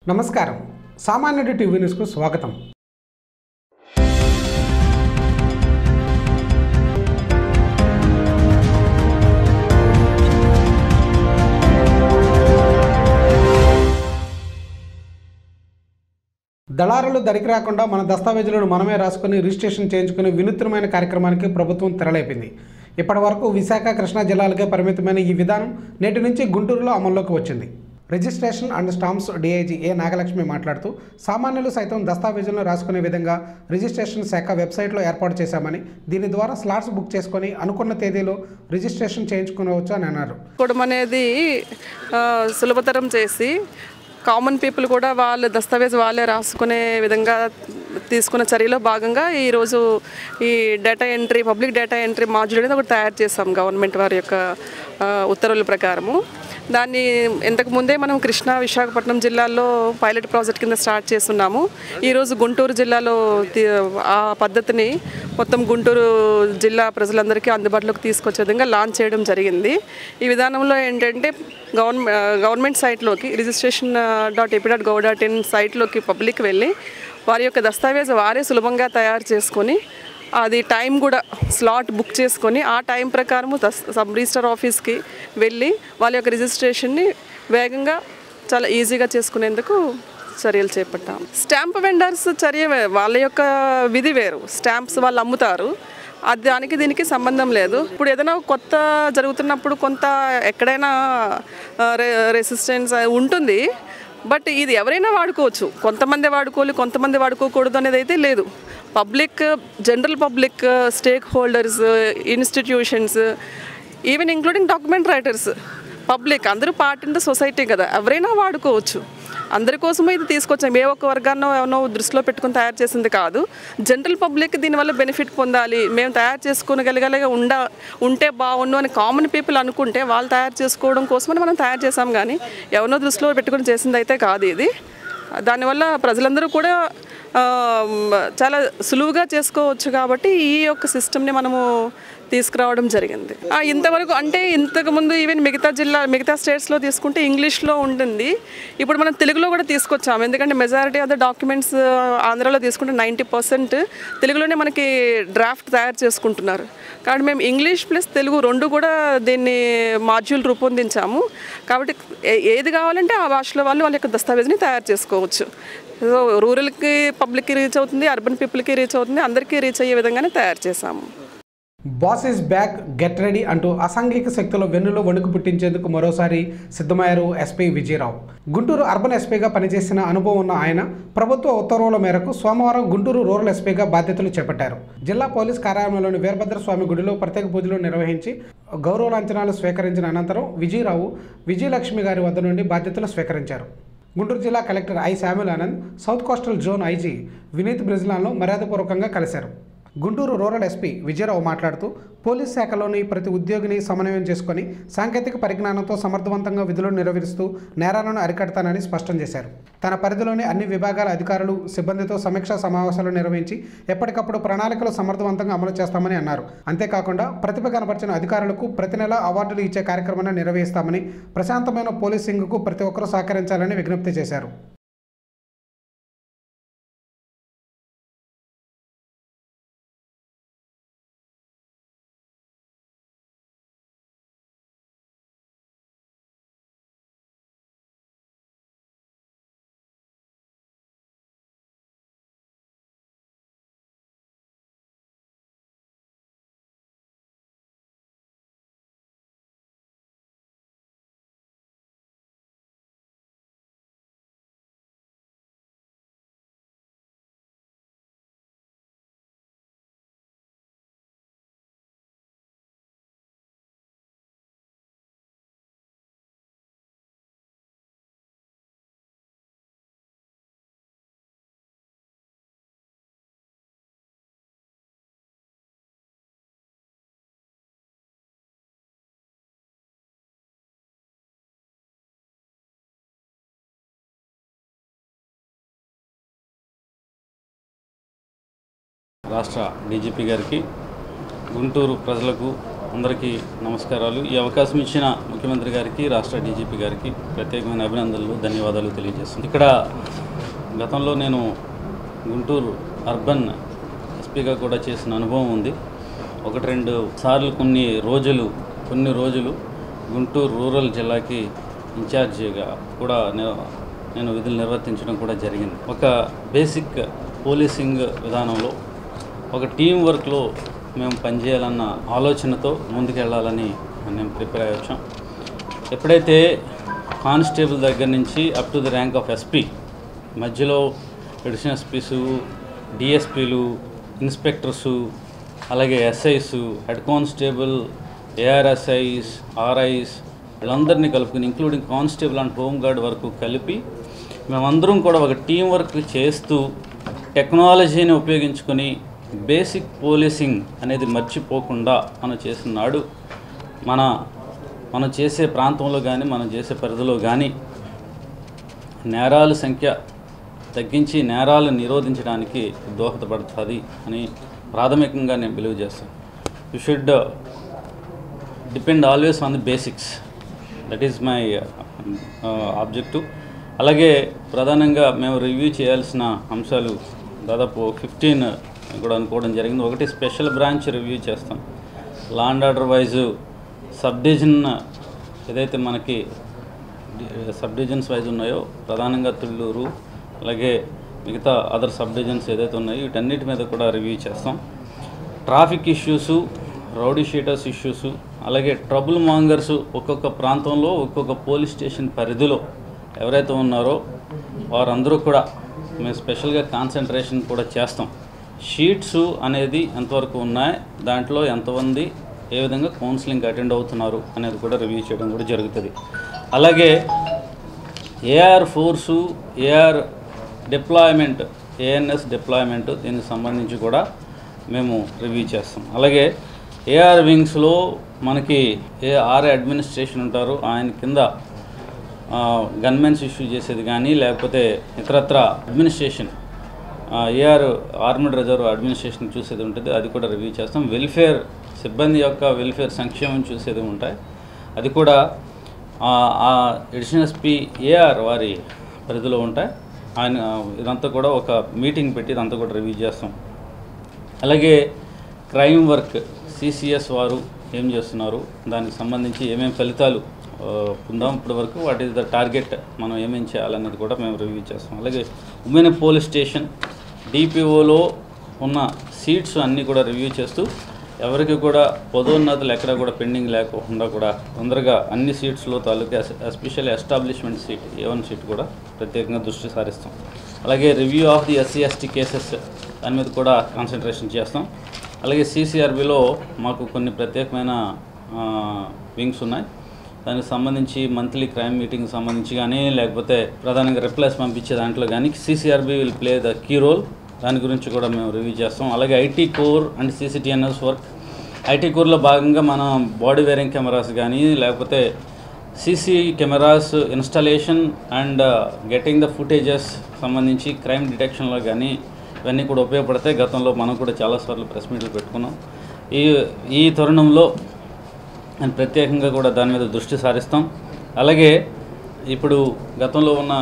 నమస్కారం సామాన్యుడి టీవీ న్యూస్కు స్వాగతం దళారులు దరికి రాకుండా మన దస్తావేజులను మనమే రాసుకుని రిజిస్ట్రేషన్ చేయించుకుని వినూత్నమైన కార్యక్రమానికి ప్రభుత్వం తెరలేపింది ఇప్పటి వరకు విశాఖ కృష్ణా జిల్లాలకే పరిమితమైన ఈ విధానం నేటి నుంచి గుంటూరులో అమల్లోకి వచ్చింది registration and stamps DIG A Nagalakshmi మాట్లాడుతూ సామాన్యులు సైతం దస్తావేజులను రాసుకునే విధంగా రిజిస్ట్రేషన్ శాఖ వెబ్సైట్లో ఏర్పాటు చేశామని దీని ద్వారా స్లాట్స్ బుక్ చేసుకొని అనుకున్న తేదీలో రిజిస్ట్రేషన్ చేయించుకోవచ్చు అని అన్నారు చేసుకోవడం అనేది ఆ, సులభతరం చేసి కామన్ పీపుల్ కూడా వాళ్ళ దస్తావేజ్ వాళ్ళే రాసుకునే విధంగా తీసుకున్న చర్యలో భాగంగా ఈరోజు ఈ data entry public data entry module అనేది ఒకటి తయారు చేస్తాం గవర్నమెంట్ వారి యొక్క ఆ, ఉత్తర్వుల ప్రకారము దాన్ని ఇంతకు ముందే మనం కృష్ణా విశాఖపట్నం జిల్లాల్లో పైలట్ ప్రాజెక్ట్ కింద స్టార్ట్ చేస్తున్నాము ఈరోజు గుంటూరు జిల్లాలో తి- ఆ పద్ధతిని మొత్తం గుంటూరు జిల్లా ప్రజలందరికీ అందుబాటులోకి తీసుకొచ్చే విధంగా లాంచ్ చేయడం జరిగింది ఈ విధానంలో ఏంటంటే గవర్నమెంట్ గవర్నమెంట్ సైట్లోకి registration dot AP dot gov dot in సైట్లోకి పబ్లిక్ వెళ్ళి వారి యొక్క దస్తావేజ్ వారే సులభంగా తయారు చేసుకొని అది టైం కూడా స్లాట్ బుక్ చేసుకొని ఆ టైం ప్రకారము దస్ సబ్ రిజిస్టర్ ఆఫీస్కి వెళ్ళి వాళ్ళ యొక్క రిజిస్ట్రేషన్ని వేగంగా చాలా ఈజీగా చేసుకునేందుకు చర్యలు చేపట్టాం స్టాంప్ వెండర్స్ చర్య వే- వాళ్ళ యొక్క విధి వేరు స్టాంప్స్ వాళ్ళు అమ్ముతారు అది దానికి దీనికి సంబంధం లేదు ఇప్పుడు ఏదైనా కొత్త జరుగుతున్నప్పుడు కొంత ఎక్కడైనా రెసిస్టెన్స్ ఉంటుంది బట్ ఇది ఎవరైనా వాడుకోవచ్చు కొంతమంది వాడుకోవాలి కొంతమంది వాడుకోకూడదు అనేది అయితే లేదు public general public stakeholders institutions even including document writers public అందరూ పార్ట్ ఇన్ ద సొసైటీ కదా ఎవరైనా వాడుకోవచ్చు అందరి కోసమే ఇది తీసుకొచ్చాం ఏ ఒక్క వర్గాన్నో ఎవనో దృష్టిలో పెట్టుకుని తయారు చేసింది కాదు జనరల్ పబ్లిక్ దీనివల్ల బెనిఫిట్ పొందాలి మేము తయారు చేసుకోగలిగేలాగా ఉండ ఉంటే బాగుండు అని కామన్ పీపుల్ అనుకుంటే వాళ్ళు తయారు చేసుకోవడం కోసమని మనం తయారు చేసాం కానీ ఎవరినో దృష్టిలో పెట్టుకుని చేసింది అయితే కాదు ఇది దానివల్ల ప్రజలందరూ కూడా ఆ, చాలా సులువుగా చేసుకోవచ్చు కాబట్టి ఈ యొక్క సిస్టమ్ని మనము తీసుకురావడం జరిగింది ఆ, ఇంతవరకు అంటే ఇంతకుముందు ఈవెన్ మిగతా జిల్లా మిగతా స్టేట్స్లో తీసుకుంటే ఇంగ్లీష్లో ఉంటుంది ఇప్పుడు మనం తెలుగులో కూడా తీసుకొచ్చాము ఎందుకంటే మెజారిటీ ఆఫ్ ద డాక్యుమెంట్స్ ఆంధ్రాలో తీసుకుంటే నైంటీ పర్సెంట్ తెలుగులోనే మనకి డ్రాఫ్ట్ తయారు చేసుకుంటున్నారు కాబట్టి మేము ఇంగ్లీష్ ప్లస్ తెలుగు రెండు కూడా దీన్ని మాడ్యూల్ రూపొందించాము కాబట్టి ఏ- ఏది కావాలంటే ఆ భాషలో వాళ్ళు వాళ్ళ యొక్క దస్తావేజ్ని తయారు చేసుకోవచ్చు సో రూరల్కి పబ్లిక్కి రీచ్ అవుతుంది అర్బన్ పీపుల్కి రీచ్ అవుతుంది అందరికీ రీచ్ అయ్యే విధంగానే తయారు చేశాము boss is back get ready అంటూ అసాంఘిక శక్తుల వెన్నులో వణుకు పుట్టించేందుకు మరోసారి సిద్ధమయ్యారు ఎస్పీ విజయరావు గుంటూరు అర్బన్ ఎస్పీగా పనిచేసిన అనుభవం ఉన్న ఆయన ప్రభుత్వ ఉత్తర్వుల మేరకు సోమవారం గుంటూరు రూరల్ ఎస్పీగా బాధ్యతలు చేపట్టారు జిల్లా పోలీస్ కార్యాలయంలోని వీరభద్ర స్వామి గుడిలో ప్రత్యేక పూజలు నిర్వహించి గౌరవ లాంఛనాలు స్వీకరించిన అనంతరం విజయరావు విజయలక్ష్మి గారి వద్ద నుండి బాధ్యతలు స్వీకరించారు గుంటూరు జిల్లా collector I Samuel Anand south coastal zone IG Vineeth బ్రిజ్లాన్లో మర్యాదపూర్వకంగా కలిశారు గుంటూరు రూరల్ ఎస్పీ విజయరావు మాట్లాడుతూ పోలీస్ శాఖలోని ప్రతి ఉద్యోగిని సమన్వయం చేసుకొని సాంకేతిక పరిజ్ఞానంతో సమర్థవంతంగా విధులను నిర్వహిస్తూ నేరాలను అరికడతానని స్పష్టం చేశారు తన పరిధిలోని అన్ని విభాగాల అధికారులు సిబ్బందితో సమీక్షా సమావేశాలు నిర్వహించి ఎప్పటికప్పుడు ప్రణాళికలు సమర్థవంతంగా అమలు చేస్తామని అన్నారు అంతేకాకుండా ప్రతిభ కనపరిచిన అధికారులకు ప్రతి నెల అవార్డులు ఇచ్చే కార్యక్రమాన్ని నిర్వహిస్తామని ప్రశాంతమైన పోలీసింగ్కు ప్రతి ఒక్కరూ సహకరించాలని విజ్ఞప్తి చేశారు రాష్ట్ర డీజీపీ గారికి గుంటూరు ప్రజలకు అందరికీ నమస్కారాలు ఈ అవకాశం ఇచ్చిన ముఖ్యమంత్రి గారికి రాష్ట్ర డీజీపీ గారికి ప్రత్యేకమైన అభినందనలు ధన్యవాదాలు తెలియజేస్తుంది ఇక్కడ గతంలో నేను గుంటూరు అర్బన్ ఎస్పీగా కూడా చేసిన అనుభవం ఉంది ఒకటి రెండు సార్లు కొన్ని రోజులు కొన్ని రోజులు గుంటూరు రూరల్ జిల్లాకి ఇన్ఛార్జిగా కూడా నేను నేను విధులు నిర్వర్తించడం కూడా జరిగింది ఒక బేసిక్ పోలీసింగ్ విధానంలో ఒక టీం వర్క్లో మేము పనిచేయాలన్న ఆలోచనతో ముందుకెళ్ళాలని మేము ప్రిపేర్ అయ్యి వచ్చాం ఎప్పుడైతే కానిస్టేబుల్ దగ్గర నుంచి up to the rank of SP మధ్యలో ఎడిషనల్ ఎస్పీసు డిఎస్పీలు ఇన్స్పెక్టర్సు అలాగే SIs head constable ARSIs RIs వీళ్ళందరినీ కలుపుకుని ఇంక్లూడింగ్ కానిస్టేబుల్ అండ్ హోంగార్డ్ వరకు కలిపి మేమందరం కూడా ఒక టీం వర్క్ చేస్తూ టెక్నాలజీని ఉపయోగించుకొని బేసిక్ పోలీసింగ్ అనేది మర్చిపోకుండా మనం చేసిన నాడు మన మనం చేసే ప్రాంతంలో కానీ మనం చేసే పరిధిలో కానీ నేరాల సంఖ్య తగ్గించి నేరాలు నిరోధించడానికి దోహదపడుతుంది అని ప్రాథమికంగా నేను బిలీవ్ చేస్తాను you should depend always on the basics that is my objective అలాగే ప్రధానంగా మేము రివ్యూ చేయాల్సిన అంశాలు దాదాపు ఫిఫ్టీన్ కూడా అనుకోవడం జరిగింది ఒకటి స్పెషల్ బ్రాంచ్ రివ్యూ చేస్తాం law and order wise sub division ఏదైతే మనకి సబ్ డివిజన్స్ వైజ్ ఉన్నాయో ప్రధానంగా తుళ్ళూరు అలాగే మిగతా అదర్ సబ్ డివిజన్స్ ఏదైతే ఉన్నాయో వీటన్నిటి మీద కూడా రివ్యూ చేస్తాం traffic issues rowdy sheeters issues అలాగే ట్రబుల్ మాంగర్స్ ఒక్కొక్క ప్రాంతంలో ఒక్కొక్క పోలీస్ స్టేషన్ పరిధిలో ఎవరైతే ఉన్నారో వారందరూ కూడా మేము స్పెషల్గా కాన్సన్ట్రేషన్ కూడా చేస్తాం షీట్స్ అనేది ఎంతవరకు ఉన్నాయి దాంట్లో ఎంతమంది ఏ విధంగా కౌన్సిలింగ్ అటెండ్ అవుతున్నారు అనేది కూడా రివ్యూ చేయడం కూడా జరుగుతుంది అలాగే AR force AR deployment ANS deployment దీనికి సంబంధించి కూడా మేము రివ్యూ చేస్తాం అలాగే ఏఆర్ వింగ్స్లో మనకి ఏ ఆర్ అడ్మినిస్ట్రేషన్ ఉంటారో ఆయన కింద గన్మెన్స్ ఇష్యూ చేసేది కానీ లేకపోతే ఇతరత్ర administration AR armed reserve administration చూసేది ఉంటుంది అది కూడా రివ్యూ చేస్తాం వెల్ఫేర్ సిబ్బంది యొక్క వెల్ఫేర్ సంక్షేమం చూసేది ఉంటాయి అది కూడా ఎడిషనల్ ఎస్పీ ఏఆర్ వారి పరిధిలో ఉంటాయి ఆయన ఇదంతా కూడా ఒక మీటింగ్ పెట్టి ఇదంతా కూడా రివ్యూ చేస్తాం అలాగే క్రైమ్ వర్క్ సిసిఎస్ వారు ఏం చేస్తున్నారు దానికి సంబంధించి ఏమేమి ఫలితాలు ఆ, పొందాం ఇప్పటి వరకు వాట్ ఈస్ ద టార్గెట్ మనం ఏమేం చేయాలన్నది కూడా మేము రివ్యూ చేస్తాం అలాగే ఉమెన్ పోలీస్ స్టేషన్ డిపిఓలో ఉన్న సీట్స్ అన్నీ కూడా రివ్యూ చేస్తూ ఎవరికి కూడా పదోన్నతులు ఎక్కడ కూడా పెండింగ్ లేకుండా కూడా తొందరగా అన్ని సీట్స్లో తాలూకా special establishment seat A one seat కూడా ప్రత్యేకంగా దృష్టి సారిస్తాం అలాగే review of the SC ST cases దాని మీద కూడా కాన్సన్ట్రేషన్ చేస్తాం అలాగే సీసీఆర్బీలో మాకు కొన్ని ప్రత్యేకమైన వింగ్స్ ఉన్నాయి దానికి సంబంధించి మంత్లీ క్రైమ్ మీటింగ్ సంబంధించి కానీ లేకపోతే ప్రధానంగా రిప్లైస్ పంపించే దాంట్లో కానీ CCRB will play the key role దాని గురించి కూడా మేము రివ్యూ చేస్తాం అలాగే IT core and CCTNS work IT కోర్లో భాగంగా మనం బాడీ వేరింగ్ కెమెరాస్ కానీ లేకపోతే CC cameras installation and getting the footages సంబంధించి క్రైమ్ డిటెక్షన్లో కానీ ఇవన్నీ కూడా ఉపయోగపడతాయి గతంలో మనం కూడా చాలాసార్లు ప్రెస్ మీట్లు పెట్టుకున్నాం ఈ ఈ తరుణంలో అని ప్రత్యేకంగా కూడా దాని మీద దృష్టి సారిస్తాం అలాగే ఇప్పుడు గతంలో ఉన్న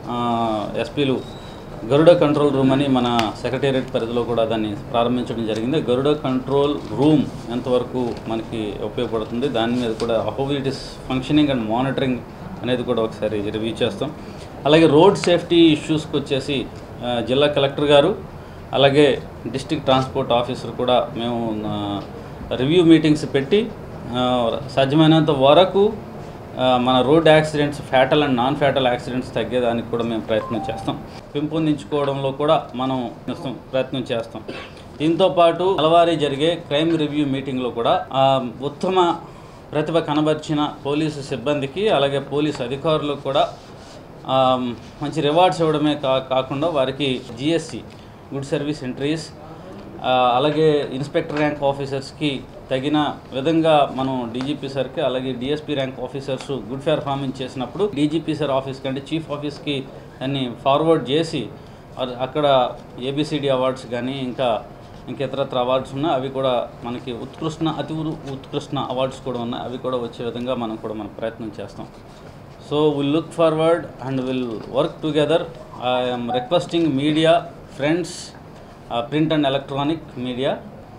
ఎస్పీలు గరుడ కంట్రోల్ రూమ్ అని మన సెక్రటేరియట్ పరిధిలో కూడా దాన్ని ప్రారంభించడం జరిగింది గరుడ కంట్రోల్ రూమ్ ఎంతవరకు మనకి ఉపయోగపడుతుంది దాని మీద కూడా how it is functioning and monitoring అనేది కూడా ఒకసారి రివ్యూ చేస్తాం అలాగే రోడ్ సేఫ్టీ ఇష్యూస్కి వచ్చేసి ఆ, జిల్లా కలెక్టర్ గారు అలాగే డిస్ట్రిక్ట్ ట్రాన్స్పోర్ట్ ఆఫీసర్ కూడా మేము ఆ, రివ్యూ మీటింగ్స్ పెట్టి ఆ, సాధ్యమైనంత వరకు ఆ, మన road accidents fatal and non fatal accidents తగ్గేదానికి కూడా మేము ప్రయత్నం చేస్తాం పెంపొందించుకోవడంలో కూడా మనం చేస్తాం, ప్రయత్నం చేస్తాం దీంతో పాటు నెలవారీ జరిగే క్రైమ్ రివ్యూ మీటింగ్లో కూడా ఆ, ఉత్తమ ప్రతిభ కనబరిచిన పోలీసు సిబ్బందికి అలాగే పోలీసు అధికారులకు కూడా ఆ, మంచి రివార్డ్స్ ఇవ్వడమే కా కాకుండా వారికి జిఎస్సి గుడ్ సర్వీస్ ఎంట్రీస్ ఆ, అలాగే ఇన్స్పెక్టర్ ర్యాంక్ ఆఫీసర్స్కి తగిన విధంగా మనం డీజీపీ సార్కి అలాగే DSP rank officers good performance చేసినప్పుడు డీజీపీ సార్ ఆఫీస్కి అంటే చీఫ్ ఆఫీస్కి దాన్ని ఫార్వర్డ్ చేసి అ- అక్కడ ఏబిసిడి అవార్డ్స్ కానీ ఇంకా ఇంకా ఇతరత్ర అవార్డ్స్ ఉన్నాయి అవి కూడా మనకి ఉత్కృష్ణ అతి ఉ- ఉత్కృష్ణ అవార్డ్స్ కూడా ఉన్నాయి అవి కూడా వచ్చే విధంగా మనం కూడా మన ప్రయత్నం చేస్తాం so will look forward and will work together I'm requesting media friends print and electronic media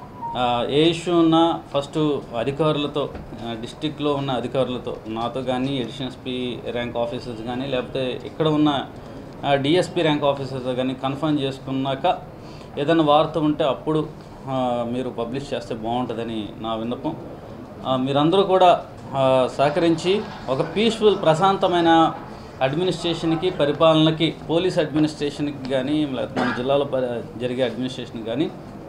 ఏ ఇష్యూ ఉన్నా ఫస్ట్ అధికారులతో డిస్టిక్లో ఉన్న అధికారులతో నాతో కానీ ఎడిషన్ ఎస్పీ ర్యాంక్ ఆఫీసర్స్ కానీ లేకపోతే ఇక్కడ ఉన్న డిఎస్పీ ర్యాంక్ ఆఫీసర్స్ కానీ కన్ఫర్మ్ చేసుకున్నాక ఏదైనా వార్త ఉంటే అప్పుడు ఆ, మీరు పబ్లిష్ చేస్తే బాగుంటుందని నా విన్నపం ఆ, మీరందరూ కూడా ఆ, సహకరించి ఒక పీస్ఫుల్ ప్రశాంతమైన అడ్మినిస్ట్రేషన్కి పరిపాలనకి పోలీస్ అడ్మినిస్ట్రేషన్కి కానీ లేకపోతే మన జిల్లాలో ప- జరిగే అడ్మినిస్ట్రేషన్కి కానీ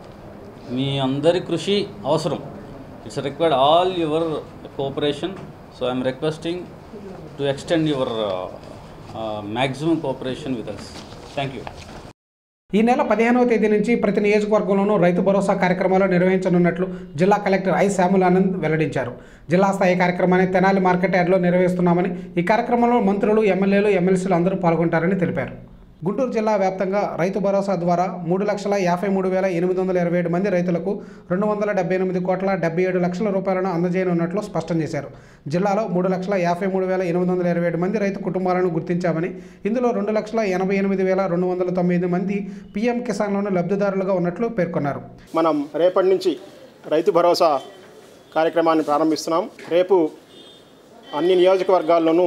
మీ అందరి కృషి అవసరం it's required all your cooperation so I'm requesting to extend your maximum cooperation with us thank you ఈ నెల పదిహేనవ తేదీ నుంచి ప్రతి నియోజకవర్గంలోనూ రైతు భరోసా కార్యక్రమాలు నిర్వహించనున్నట్లు జిల్లా కలెక్టర్ ఐ శ్యాములానంద్ వెల్లడించారు జిల్లా స్థాయి కార్యక్రమాన్ని తెనాలి మార్కెట్ యార్డ్లో నిర్వహిస్తున్నామని ఈ కార్యక్రమంలో మంత్రులు ఎమ్మెల్యేలు ఎమ్మెల్సీలు అందరూ పాల్గొంటారని తెలిపారు గుంటూరు జిల్లా వ్యాప్తంగా రైతు భరోసా ద్వారా మూడు లక్షల యాభై మూడు వేల ఎనిమిది వందల ఇరవై ఏడు మంది రైతులకు రెండు వందల డెబ్బై ఎనిమిది కోట్ల డెబ్బై ఏడు లక్షల రూపాయలను అందజేయనున్నట్లు స్పష్టం చేశారు జిల్లాలో మూడు లక్షల యాభై మూడు వేల ఎనిమిది వందల ఇరవై ఏడు మంది రైతు కుటుంబాలను గుర్తించామని ఇందులో రెండు లక్షల ఎనభై ఎనిమిది వేల రెండు వందల తొమ్మిది మంది పీఎం కిసాన్లోని లబ్ధిదారులుగా ఉన్నట్లు పేర్కొన్నారు మనం రేపటి నుంచి రైతు భరోసా కార్యక్రమాన్ని ప్రారంభిస్తున్నాం రేపు అన్ని నియోజకవర్గాల్లోనూ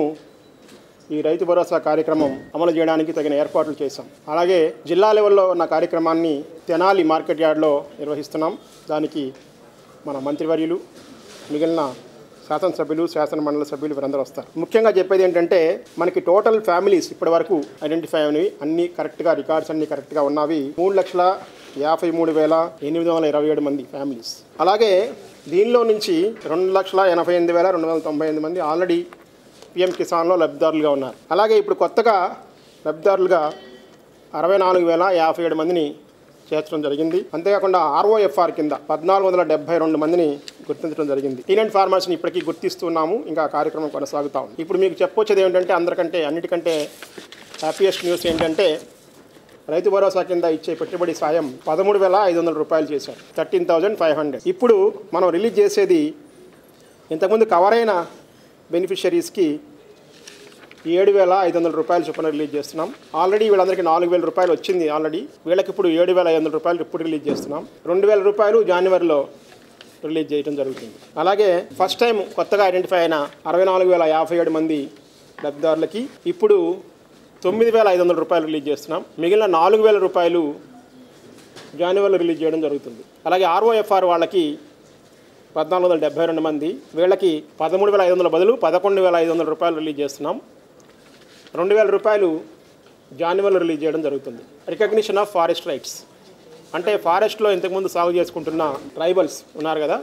ఈ రైతు భరోసా కార్యక్రమం అమలు చేయడానికి తగిన ఏర్పాట్లు చేశాం అలాగే జిల్లా లెవెల్లో ఉన్న కార్యక్రమాన్ని తెనాలి మార్కెట్ యార్డ్లో నిర్వహిస్తున్నాం దానికి మన మంత్రివర్యులు మిగిలిన శాసనసభ్యులు శాసన మండలి సభ్యులు వీరందరూ వస్తారు ముఖ్యంగా చెప్పేది ఏంటంటే మనకి టోటల్ ఫ్యామిలీస్ ఇప్పటి వరకు ఐడెంటిఫై అయినవి అన్ని కరెక్ట్గా రికార్డ్స్ అన్ని కరెక్ట్గా ఉన్నవి మూడు లక్షల యాభై మూడు వేల ఎనిమిది వందల ఇరవై ఏడు మంది ఫ్యామిలీస్ అలాగే దీనిలో నుంచి రెండు లక్షల ఎనభై ఎనిమిది వేల రెండు వందల తొంభై ఎనిమిది మంది ఆల్రెడీ పిఎం కిసాన్లో లబ్ధిదారులుగా ఉన్నారు అలాగే ఇప్పుడు కొత్తగా లబ్ధిదారులుగా అరవై నాలుగు వేల యాభై ఏడు మందిని చేర్చడం జరిగింది అంతేకాకుండా ఆర్ఓఎఫ్ఆర్ కింద పద్నాలుగు వందల డెబ్బై రెండు మందిని గుర్తించడం జరిగింది టీనెంట్ ఫార్మర్స్ని ఇప్పటికీ గుర్తిస్తున్నాము ఇంకా ఆ కార్యక్రమం కొనసాగుతా ఉంది ఇప్పుడు మీకు చెప్పొచ్చేది ఏంటంటే అందరికంటే అన్నిటికంటే హ్యాపీయెస్ట్ న్యూస్ ఏంటంటే రైతు భరోసా కింద ఇచ్చే పెట్టుబడి సాయం పదమూడు వేల ఐదు వందల రూపాయలు చేశారు థర్టీన్ థౌజండ్ ఫైవ్ హండ్రెడ్ ఇప్పుడు మనం రిలీజ్ చేసేది ఇంతకుముందు కవర్ అయిన బెనిఫిషరీస్కి ఏడు వేల ఐదు వందల రూపాయలు చొప్పున రిలీజ్ చేస్తున్నాం ఆల్రెడీ వీళ్ళందరికీ నాలుగు వేల రూపాయలు వచ్చింది ఆల్రెడీ వీళ్ళకి ఇప్పుడు ఏడు వేల ఐదు వందల రూపాయలు ఇప్పుడు రిలీజ్ చేస్తున్నాం రెండు వేల రూపాయలు జనవరిలో రిలీజ్ చేయడం జరుగుతుంది అలాగే ఫస్ట్ టైం కొత్తగా ఐడెంటిఫై అయిన అరవై నాలుగు వేల యాభై ఏడు మంది లబ్ధిదారులకి ఇప్పుడు తొమ్మిది వేల ఐదు వందల రూపాయలు రిలీజ్ చేస్తున్నాం మిగిలిన నాలుగు వేల రూపాయలు జనవరిలో రిలీజ్ చేయడం జరుగుతుంది అలాగే ఆర్ఓఎఫ్ఆర్ వాళ్ళకి పద్నాలుగు వందల డెబ్బై రెండు మంది వీళ్ళకి పదమూడు వేల ఐదు వందల బదులు పదకొండు వేల ఐదు వందల రూపాయలు రిలీజ్ చేస్తున్నాం రెండు వేల రూపాయలు జాన్యువల్లో రిలీజ్ చేయడం జరుగుతుంది రికగ్నిషన్ ఆఫ్ ఫారెస్ట్ రైట్స్ అంటే ఫారెస్ట్లో ఇంతకుముందు సాగు చేసుకుంటున్న ట్రైబల్స్ ఉన్నారు కదా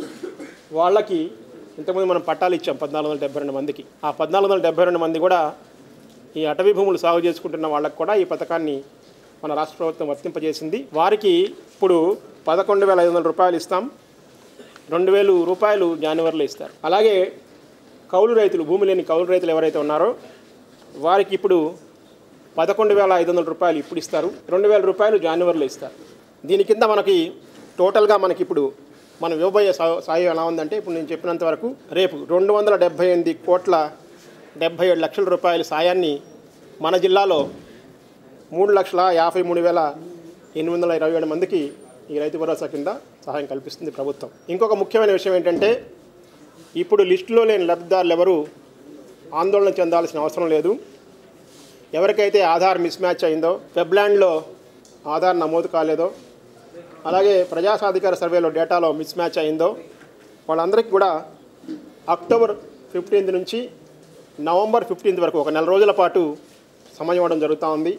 వాళ్ళకి ఇంతకుముందు మనం పట్టాలు ఇచ్చాం పద్నాలుగు వందల డెబ్బై రెండు మందికి ఆ పద్నాలుగు వందల డెబ్బై రెండు మంది కూడా ఈ అటవీ భూములు సాగు చేసుకుంటున్న వాళ్ళకి కూడా ఈ పథకాన్ని మన రాష్ట్ర ప్రభుత్వం వర్తింపజేసింది వారికి ఇప్పుడు పదకొండు వేల ఐదు వందల రూపాయలు ఇస్తాం రెండు వేలు రూపాయలు జనవరిలో ఇస్తారు అలాగే కౌలు రైతులు భూమి లేని కౌలు రైతులు ఎవరైతే ఉన్నారో వారికి ఇప్పుడు పదకొండు వేల ఐదు వందల రూపాయలు ఇప్పుడు ఇస్తారు రెండు వేల రూపాయలు జనవరిలో ఇస్తారు దీని కింద మనకి టోటల్గా మనకి ఇప్పుడు మనం ఇవ్వబోయే సా- సాయం ఎలా ఉందంటే ఇప్పుడు నేను చెప్పినంత వరకు రేపు రెండు వందల డెబ్బై ఎనిమిది కోట్ల డెబ్బై ఏడు లక్షల రూపాయల సాయాన్ని మన జిల్లాలో మూడు లక్షల యాభై మూడు వేల ఎనిమిది వందల ఇరవై ఏడు మందికి ఈ రైతు భరోసా కింద సహాయం కల్పిస్తుంది ప్రభుత్వం ఇంకొక ముఖ్యమైన విషయం ఏంటంటే ఇప్పుడు లిస్టులో లేని లబ్ధిదారులు ఎవరు ఆందోళన చెందాల్సిన అవసరం లేదు ఎవరికైతే ఆధార్ మిస్ మ్యాచ్ అయిందో వెబ్లాండ్లో ఆధార్ నమోదు కాలేదో అలాగే ప్రజా సాధికార సర్వేలో డేటాలో మిస్ మ్యాచ్ అయిందో వాళ్ళందరికీ కూడా అక్టోబర్ ఫిఫ్టీన్త్ నుంచి నవంబర్ ఫిఫ్టీన్త్ వరకు ఒక నెల రోజుల పాటు సమయం ఇవ్వడం జరుగుతూ ఉంది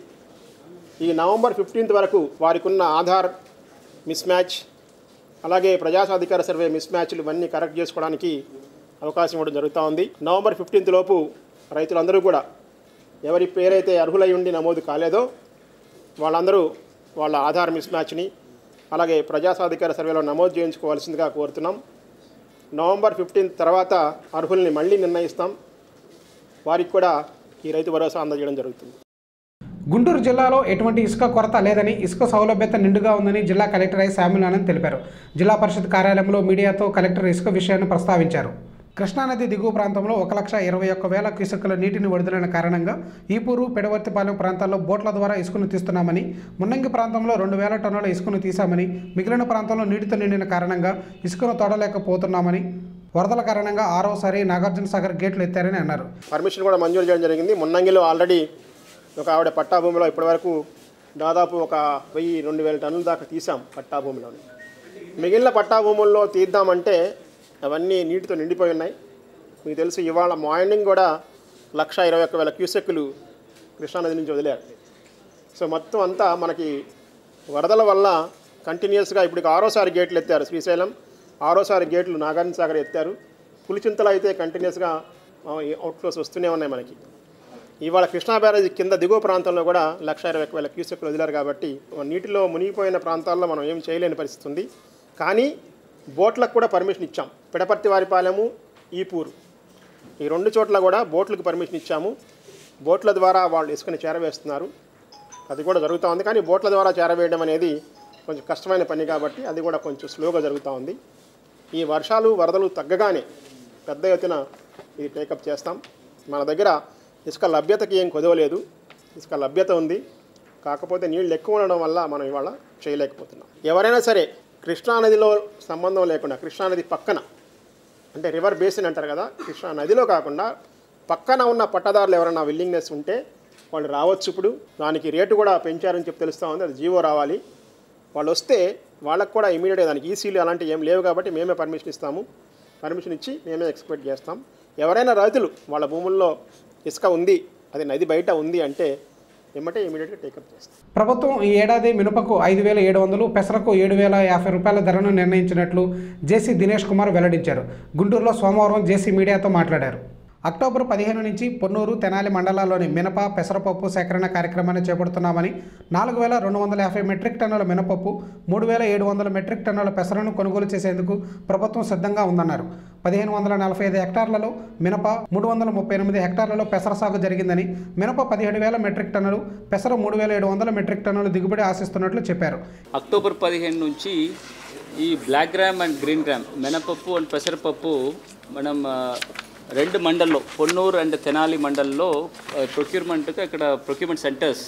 ఈ నవంబర్ ఫిఫ్టీన్త్ వరకు వారికి ఉన్న ఆధార్ మిస్ మ్యాచ్ అలాగే ప్రజా సాధికార సర్వే మిస్ మ్యాచ్లు ఇవన్నీ కరెక్ట్ చేసుకోవడానికి అవకాశం ఇవ్వడం జరుగుతూ ఉంది నవంబర్ ఫిఫ్టీన్త్ లోపు రైతులందరూ కూడా ఎవరి పేరైతే అర్హులై ఉండి నమోదు కాలేదో వాళ్ళందరూ వాళ్ళ ఆధార్ మిస్ మ్యాచ్ని అలాగే ప్రజా సాధికార సర్వేలో నమోదు చేయించుకోవాల్సిందిగా కోరుతున్నాం నవంబర్ ఫిఫ్టీన్త్ తర్వాత అర్హుల్ని మళ్ళీ నిర్ణయిస్తాం వారికి కూడా ఈ రైతు భరోసా అందజేయడం జరుగుతుంది గుంటూరు జిల్లాలో ఎటువంటి ఇసుక కొరత లేదని ఇసుక సౌలభ్యత నిండుగా ఉందని జిల్లా కలెక్టర్ ఐ శామ్యుల్ ఆనంద్ తెలిపారు జిల్లా పరిషత్ కార్యాలయంలో మీడియాతో కలెక్టర్ ఇసుక విషయాన్ని ప్రస్తావించారు కృష్ణానది దిగువ ప్రాంతంలో ఒక లక్ష ఇరవై ఒక్క వేల క్యూసెక్కుల నీటిని విడుదలైన కారణంగా ఈపూరు పెడవర్తిపాలెం ప్రాంతాల్లో బోట్ల ద్వారా ఇసుకను తీస్తున్నామని మున్నంగి ప్రాంతంలో రెండు వేల టన్నుల ఇసుకను తీశామని మిగిలిన ప్రాంతంలో నీటితో నిండిన కారణంగా ఇసుకను తోడలేకపోతున్నామని వరదల కారణంగా ఆరోసారి నాగార్జున సాగర్ గేట్లు ఎత్తారని అన్నారు పర్మిషన్ కూడా మంజూరు చేయడం జరిగింది మున్నంగిలో ఆల్రెడీ ఒక ఆవిడ పట్టా భూమిలో ఇప్పటివరకు దాదాపు ఒక వెయ్యి రెండు వేల టన్నుల దాకా తీసాం పట్టా భూమిలోని మిగిలిన పట్టా భూముల్లో తీద్దామంటే అవన్నీ నీటితో నిండిపోయి ఉన్నాయి మీకు తెలుసు ఇవాళ మార్నింగ్ కూడా లక్ష ఇరవై ఒక్క వేల క్యూసెక్కులు కృష్ణానది నుంచి వదిలారు సో మొత్తం అంతా మనకి వరదల వల్ల కంటిన్యూస్గా ఇప్పుడు ఆరోసారి గేట్లు ఎత్తారు శ్రీశైలం ఆరోసారి గేట్లు నాగార్జున సాగర్ ఎత్తారు పులిచింతలు అయితే కంటిన్యూస్గా అవుట్ఫ్లోస్ వస్తూనే ఉన్నాయి మనకి ఇవాళ కృష్ణా బ్యారేజీ కింద దిగువ ప్రాంతంలో కూడా లక్ష ఇరవై ఒక్క వేల క్యూసెక్లు వదిలారు కాబట్టి నీటిలో మునిగిపోయిన ప్రాంతాల్లో మనం ఏం చేయలేని పరిస్థితి ఉంది కానీ బోట్లకు కూడా పర్మిషన్ ఇచ్చాం పిడపర్తి వారిపాలెము ఈపూరు ఈ రెండు చోట్ల కూడా బోట్లకు పర్మిషన్ ఇచ్చాము బోట్ల ద్వారా వాళ్ళు ఇసుకని చేరవేస్తున్నారు అది కూడా జరుగుతూ ఉంది కానీ బోట్ల ద్వారా చేరవేయడం అనేది కొంచెం కష్టమైన పని కాబట్టి అది కూడా కొంచెం స్లోగా జరుగుతూ ఉంది ఈ వర్షాలు వరదలు తగ్గగానే పెద్ద ఎత్తున ఇది టేకప్ చేస్తాం మన దగ్గర ఇసుక లభ్యతకి ఏం కుదవలేదు ఇసుక లభ్యత ఉంది కాకపోతే నీళ్ళు ఎక్కువ ఉండడం వల్ల మనం ఇవాళ చేయలేకపోతున్నాం ఎవరైనా సరే కృష్ణానదిలో సంబంధం లేకుండా కృష్ణానది పక్కన అంటే రివర్ బేసిన్ అంటారు కదా కృష్ణా నదిలో కాకుండా పక్కన ఉన్న పట్టదారులు ఎవరైనా విల్లింగ్నెస్ ఉంటే వాళ్ళు రావచ్చు ఇప్పుడు దానికి రేటు కూడా పెంచారని చెప్పి తెలుస్తూ ఉంది అది జీవో రావాలి వాళ్ళు వస్తే వాళ్ళకు కూడా ఇమీడియట్గా దానికి ఈసీలు అలాంటివి ఏం లేవు కాబట్టి మేమే పర్మిషన్ ఇస్తాము పర్మిషన్ ఇచ్చి మేమే ఎక్స్పెక్ట్ చేస్తాం ఎవరైనా రైతులు వాళ్ళ భూముల్లో ఇసుక ఉంది అది నది బయట ఉంది అంటే ఏమంటే ఇమీడియట్గా టేకప్ చేస్తాం ప్రభుత్వం ఈ ఏడాది మినపకు ఐదు వేల ఏడు వందలు పెసరకు ఏడు వేల యాభై రూపాయల ధరను నిర్ణయించినట్లు జేసీ దినేష్ కుమార్ వెల్లడించారు గుంటూరులో సోమవారం జేసీ మీడియాతో మాట్లాడారు అక్టోబర్ పదిహేను నుంచి పొన్నూరు తెనాలి మండలాల్లోని మినప పెసరపప్పు సేకరణ కార్యక్రమాన్ని చేపడుతున్నామని నాలుగు వేల రెండు వందల యాభై మెట్రిక్ టన్నుల మినపప్పు మూడు వేల ఏడు వందల మెట్రిక్ టన్నుల పెసరను కొనుగోలు చేసేందుకు ప్రభుత్వం సిద్ధంగా ఉందన్నారు పదిహేను వందల నలభై ఐదు హెక్టార్లలో మినప మూడు వందల ముప్పై ఎనిమిది హెక్టార్లలో పెసర సాగు జరిగిందని మినప పదిహేడు వేల మెట్రిక్ టన్నులు పెసర మూడు వేల ఏడు వందల మెట్రిక్ టన్నులు దిగుబడి ఆశిస్తున్నట్లు చెప్పారు అక్టోబర్ పదిహేను నుంచి ఈ black gram and green gram మినపప్పు అండ్ పెసరపప్పు మనం ఆ, రెండు మండల్లో పొన్నూరు అండ్ తెనాలి మండల్లో ప్రొక్యూర్మెంట్కి ఇక్కడ ప్రొక్యూర్మెంట్ సెంటర్స్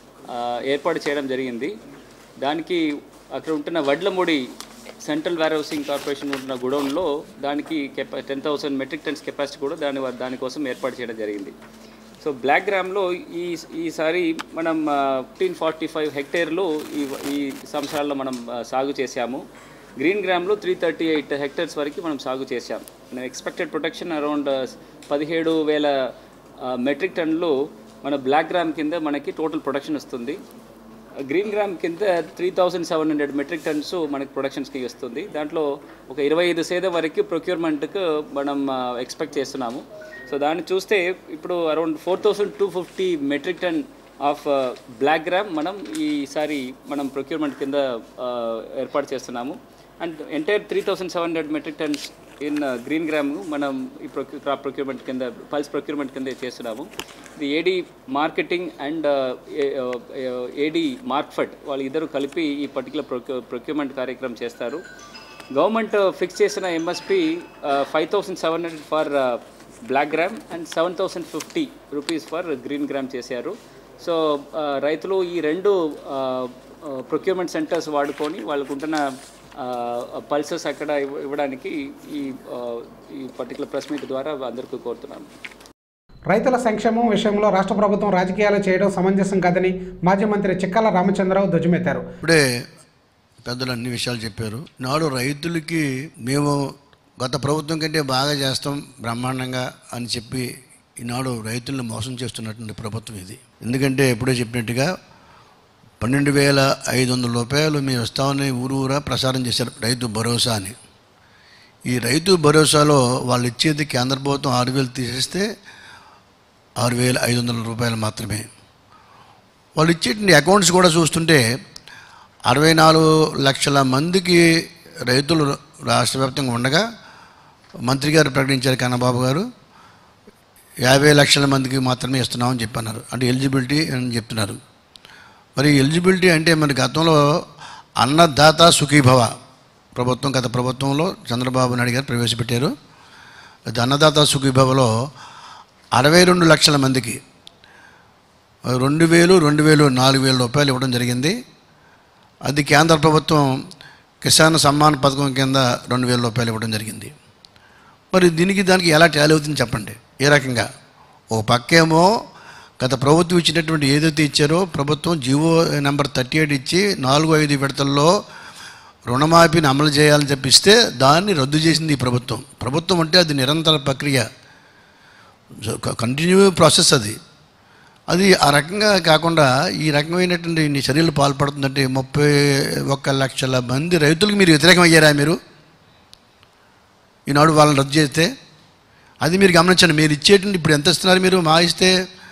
ఏర్పాటు చేయడం జరిగింది దానికి అక్కడ ఉంటున్న Vadlamudi central warehousing corporation ఉంటున్న గుడౌన్లో దానికి కెపా ten thousand metric tons capacity కూడా దాని దానికోసం ఏర్పాటు చేయడం జరిగింది సో బ్లాక్ గ్రామ్లో ఈ ఈసారి మనం ఫిఫ్టీన్ ఫార్టీ ఫైవ్ హెక్టేర్లు ఈ ఈ సంవత్సరాల్లో మనం ఆ, సాగు చేశాము గ్రీన్ గ్రామ్లో త్రీ థర్టీ ఎయిట్ హెక్టర్స్ వరకు మనం సాగు చేశాం మనం ఎక్స్పెక్టెడ్ ప్రొటెక్షన్ అరౌండ్ పదిహేడు వేల మెట్రిక్ టన్నులు మన బ్లాక్ గ్రామ్ కింద మనకి టోటల్ ప్రొడక్షన్ వస్తుంది గ్రీన్ గ్రామ్ కింద three thousand seven hundred metric tons మనకి ప్రొడక్షన్స్కి వస్తుంది దాంట్లో ఒక ఇరవై ఐదు శాతం వరకు ప్రొక్యూర్మెంట్కి మనం ఎక్స్పెక్ట్ చేస్తున్నాము సో దాన్ని చూస్తే ఇప్పుడు around four thousand two fifty metric ton of black gram మనం ఈసారి మనం ప్రొక్యూర్మెంట్ కింద ఆ, ఏర్పాటు చేస్తున్నాము and entire three thousand seven hundred metric tons in green gram మనం ఈ ప్రొక్యూ క్రాప్ ప్రొక్యూర్మెంట్ కింద పల్స్ ప్రొక్యూర్మెంట్ కింద చేస్తున్నాము ఇది ఏడీ మార్కెటింగ్ అండ్ ఏడీ మార్క్ఫట్ వాళ్ళు ఇద్దరు కలిపి ఈ పర్టికులర్ ప్రొక్యూ ప్రొక్యూర్మెంట్ కార్యక్రమం చేస్తారు గవర్నమెంట్ ఫిక్స్ చేసిన MSP five thousand seven hundred for black gram and seven thousand fifty rupees for green gram చేశారు సో రైతులు ఈ రెండు ప్రొక్యూర్మెంట్ సెంటర్స్ వాడుకొని వాళ్ళకు ఉంటున్న పల్సెస్ అక్కడ ఇవ్వ- ఇవ్వడానికి ఈ ఆ, ఈ పర్టికులర్ ప్రెస్ మీట్ ద్వారా అందరికీ కోరుతున్నాను రైతుల సంక్షేమం విషయంలో రాష్ట్ర ప్రభుత్వం రాజకీయాలు చేయడం సమంజసం కాదని మాజీ మంత్రి చిక్కాల రామచంద్రరావు ధ్వజమెత్తారు ఇప్పుడే పెద్దలు అన్ని విషయాలు చెప్పారు నాడు రైతులకి మేము గత ప్రభుత్వం కంటే బాగా చేస్తాం బ్రహ్మాండంగా అని చెప్పి ఈనాడు రైతులను మోసం చేస్తున్నటువంటి ప్రభుత్వం ఇది ఎందుకంటే ఎప్పుడే చెప్పినట్టుగా పన్నెండు వేల ఐదు వందల రూపాయలు మేము ఇస్తామని ఊరు ఊరా ప్రసారం చేశారు రైతు భరోసా అని ఈ రైతు భరోసాలో వాళ్ళు ఇచ్చేది కేంద్ర ప్రభుత్వం ఆరు వేలు తీసేస్తే ఆరు వేల ఐదు వందల రూపాయలు మాత్రమే వాళ్ళు ఇచ్చేటువంటి అకౌంట్స్ కూడా చూస్తుంటే అరవై నాలుగు లక్షల మందికి రైతులు రాష్ట్ర వ్యాప్తంగా ఉండగా మంత్రి గారు ప్రకటించారు కన్నబాబు గారు యాభై లక్షల మందికి మాత్రమే ఇస్తున్నామని చెప్పన్నారు అంటే ఎలిజిబిలిటీ అని చెప్తున్నారు మరి ఎలిజిబిలిటీ అంటే మరి గతంలో అన్నదాత సుఖీభవ ప్రభుత్వం గత ప్రభుత్వంలో చంద్రబాబు నాయుడు గారు ప్రవేశపెట్టారు అది అన్నదాత సుఖీభవలో అరవై రెండు లక్షల మందికి రెండు వేలు రెండు వేలు నాలుగు వేల రూపాయలు ఇవ్వడం జరిగింది అది కేంద్ర ప్రభుత్వం కిసాన్ సమ్మాన్ పథకం కింద రెండు వేల రూపాయలు ఇవ్వడం జరిగింది మరి దీనికి దానికి ఎలా టాలీ అవుతుంది చెప్పండి ఏ రకంగా ఓ పక్కేమో గత ప్రభుత్వం ఇచ్చినటువంటి ఏదైతే ఇచ్చారో ప్రభుత్వం జీవో నెంబర్ థర్టీ ఎయిట్ ఇచ్చి నాలుగు ఐదు విడతల్లో రుణమాఫీని అమలు చేయాలని చెప్పిస్తే దాన్ని రద్దు చేసింది ఈ ప్రభుత్వం ప్రభుత్వం అంటే అది నిరంతర ప్రక్రియ కంటిన్యూ ప్రాసెస్ అది అది ఆ రకంగా కాకుండా ఈ రకమైనటువంటి ఇన్ని చర్యలు పాల్పడుతుందంటే ముప్పై ఒక్క లక్షల మంది రైతులకు మీరు వ్యతిరేకం అయ్యారా మీరు ఈనాడు వాళ్ళని రద్దు చేస్తే అది మీరు గమనించండి మీరు ఇచ్చేటువంటి ఇప్పుడు ఎంత ఇస్తున్నారు మీరు మా ఇస్తే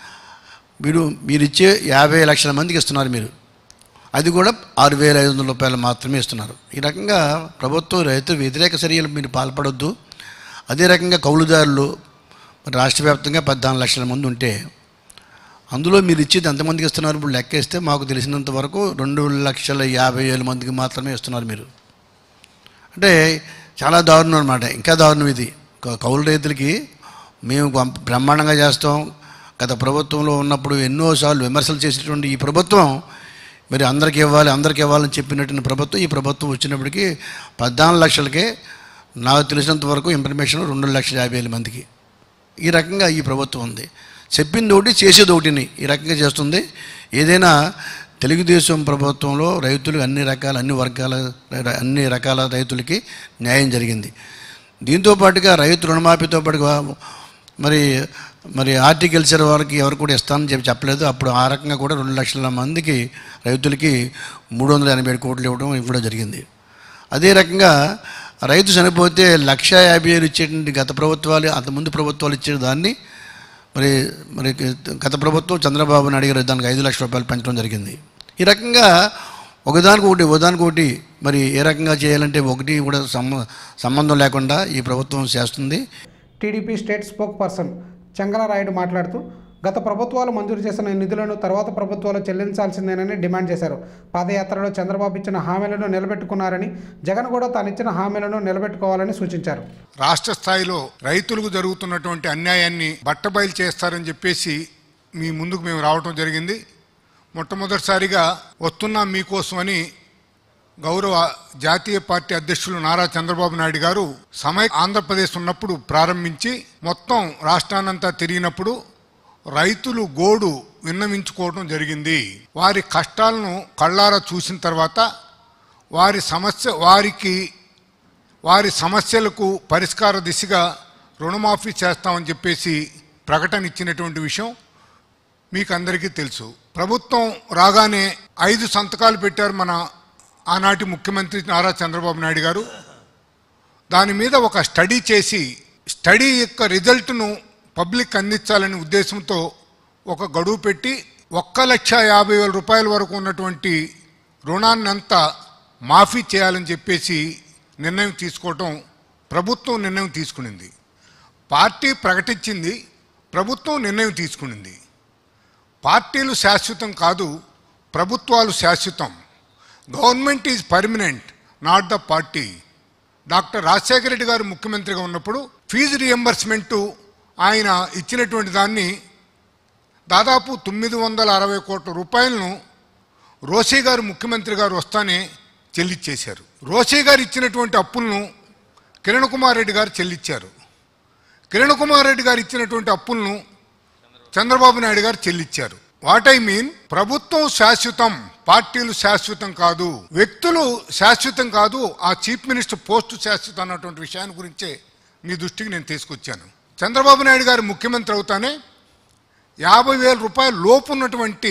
మీరు మీరు ఇచ్చే యాభై లక్షల మందికి ఇస్తున్నారు మీరు అది కూడా ఆరు వేల ఐదు వందల రూపాయలు మాత్రమే ఇస్తున్నారు ఈ రకంగా ప్రభుత్వం రైతు వ్యతిరేక చర్యలు మీరు పాల్పడొద్దు అదే రకంగా కౌలుదారులు మరి రాష్ట్ర వ్యాప్తంగా పద్నాలుగు లక్షల మంది ఉంటే అందులో మీరు ఇచ్చేది ఎంతమందికి ఇస్తున్నారు ఇప్పుడు లెక్క ఇస్తే మాకు తెలిసినంత వరకు రెండు లక్షల యాభై వేల మందికి మాత్రమే ఇస్తున్నారు మీరు అంటే చాలా దారుణం అనమాట ఇంకా దారుణం ఇది క- కౌలు రైతులకి మేము గొంప- బ్రహ్మాండంగా చేస్తాం గత ప్రభుత్వంలో ఉన్నప్పుడు ఎన్నోసార్లు విమర్శలు చేసినటువంటి ఈ ప్రభుత్వం మరి అందరికి ఇవ్వాలి అందరికి ఇవ్వాలని చెప్పినటువంటి ప్రభుత్వం ఈ ప్రభుత్వం వచ్చినప్పటికీ పద్నాలుగు లక్షలకే నాకు తెలిసినంత వరకు ఇన్ఫర్మేషన్ రెండు లక్షల యాభై వేల మందికి ఈ రకంగా ఈ ప్రభుత్వం ఉంది చెప్పింది ఒకటి చేసేది ఒకటిని ఈ రకంగా చేస్తుంది ఏదైనా తెలుగుదేశం ప్రభుత్వంలో రైతులు అన్ని రకాల అన్ని వర్గాల అన్ని రకాల రైతులకి న్యాయం జరిగింది దీంతో పాటుగా రైతు రుణమాఫీతో పాటుగా మరి మరి హార్టికల్చర్ వారికి ఎవరు కూడా ఇస్తానని చెప్పి చెప్పలేదు అప్పుడు ఆ రకంగా కూడా రెండు లక్షల మందికి రైతులకి మూడు వందల ఎనభై ఏడు కోట్లు ఇవ్వడం ఇవ్వడం జరిగింది అదే రకంగా రైతు చనిపోతే లక్ష యాభై వేలు ఇచ్చేటువంటి గత ప్రభుత్వాలు అంతకుముందు ప్రభుత్వాలు ఇచ్చే దాన్ని మరి మరి గత ప్రభుత్వం చంద్రబాబు నాయుడు గారు దానికి ఐదు లక్షల రూపాయలు పెంచడం జరిగింది ఈ రకంగా ఒకదానికి ఒకటి ఒకదానికి ఒకటి మరి ఏ రకంగా చేయాలంటే ఒకటి కూడా సంబ సంబంధం లేకుండా ఈ ప్రభుత్వం చేస్తుంది TDP state spoke person Changalarayudu మాట్లాడుతూ గత ప్రభుత్వాలు మంజూరు చేసిన నిధులను తర్వాత ప్రభుత్వాలు చెల్లించాల్సిందేనని డిమాండ్ చేశారు పాదయాత్రలో చంద్రబాబు ఇచ్చిన హామీలను నిలబెట్టుకున్నారని జగన్ కూడా తాను ఇచ్చిన హామీలను నిలబెట్టుకోవాలని సూచించారు రాష్ట్ర స్థాయిలో రైతులకు జరుగుతున్నటువంటి అన్యాయాన్ని బట్టబయలు చేస్తారని చెప్పేసి మీ ముందుకు మేము రావటం జరిగింది మొట్టమొదటిసారిగా వస్తున్నాం మీకోసమని గౌరవ జాతీయ పార్టీ అధ్యక్షులు నారా చంద్రబాబు నాయుడు గారు సమయ ఆంధ్రప్రదేశ్ ఉన్నప్పుడు ప్రారంభించి మొత్తం రాష్ట్రాన్నంతా తిరిగినప్పుడు రైతులు గోడు విన్నవించుకోవడం జరిగింది వారి కష్టాలను కళ్ళారా చూసిన తర్వాత వారి సమస్య వారికి వారి సమస్యలకు పరిష్కార దిశగా రుణమాఫీ చేస్తామని చెప్పేసి ప్రకటన ఇచ్చినటువంటి విషయం మీకు అందరికీ తెలుసు ప్రభుత్వం రాగానే ఐదు సంతకాలు పెట్టారు మన ఆనాటి ముఖ్యమంత్రి నారా చంద్రబాబు నాయుడు గారు దాని మీద ఒక స్టడీ చేసి స్టడీ యొక్క రిజల్ట్ను పబ్లిక్ అందించాలనే ఉద్దేశంతో ఒక గడువు పెట్టి ఒక్క లక్ష యాభై వేల రూపాయల వరకు ఉన్నటువంటి రుణాన్ని అంతా మాఫీ చేయాలని చెప్పేసి నిర్ణయం తీసుకోవటం ప్రభుత్వం నిర్ణయం తీసుకునింది పార్టీ ప్రకటించింది ప్రభుత్వం నిర్ణయం తీసుకునింది పార్టీలు శాశ్వతం కాదు ప్రభుత్వాలు శాశ్వతం government is permanent not the party doctor Rajasekhara Reddy గారు ముఖ్యమంత్రిగా ఉన్నప్పుడు ఫీజు రియంబర్స్మెంటు ఆయన ఇచ్చినటువంటి దాన్ని దాదాపు తొమ్మిది వందల అరవై కోట్ల రూపాయలను రోసీ గారు ముఖ్యమంత్రి గారు వస్తానే చెల్లించేశారు రోసీ గారు ఇచ్చినటువంటి అప్పులను కిరణ్ కుమార్ రెడ్డి గారు చెల్లించారు కిరణ్ కుమార్ రెడ్డి గారు ఇచ్చినటువంటి అప్పులను చంద్రబాబు నాయుడు గారు చెల్లించారు వాట్ ఐ మీన్ ప్రభుత్వం శాశ్వతం పార్టీలు శాశ్వతం కాదు వ్యక్తులు శాశ్వతం కాదు ఆ చీఫ్ మినిస్టర్ పోస్టు శాశ్వతం అన్నటువంటి విషయాన్ని గురించే మీ దృష్టికి నేను తీసుకొచ్చాను చంద్రబాబు నాయుడు గారు ముఖ్యమంత్రి అవుతానే యాభై వేల రూపాయల లోపు ఉన్నటువంటి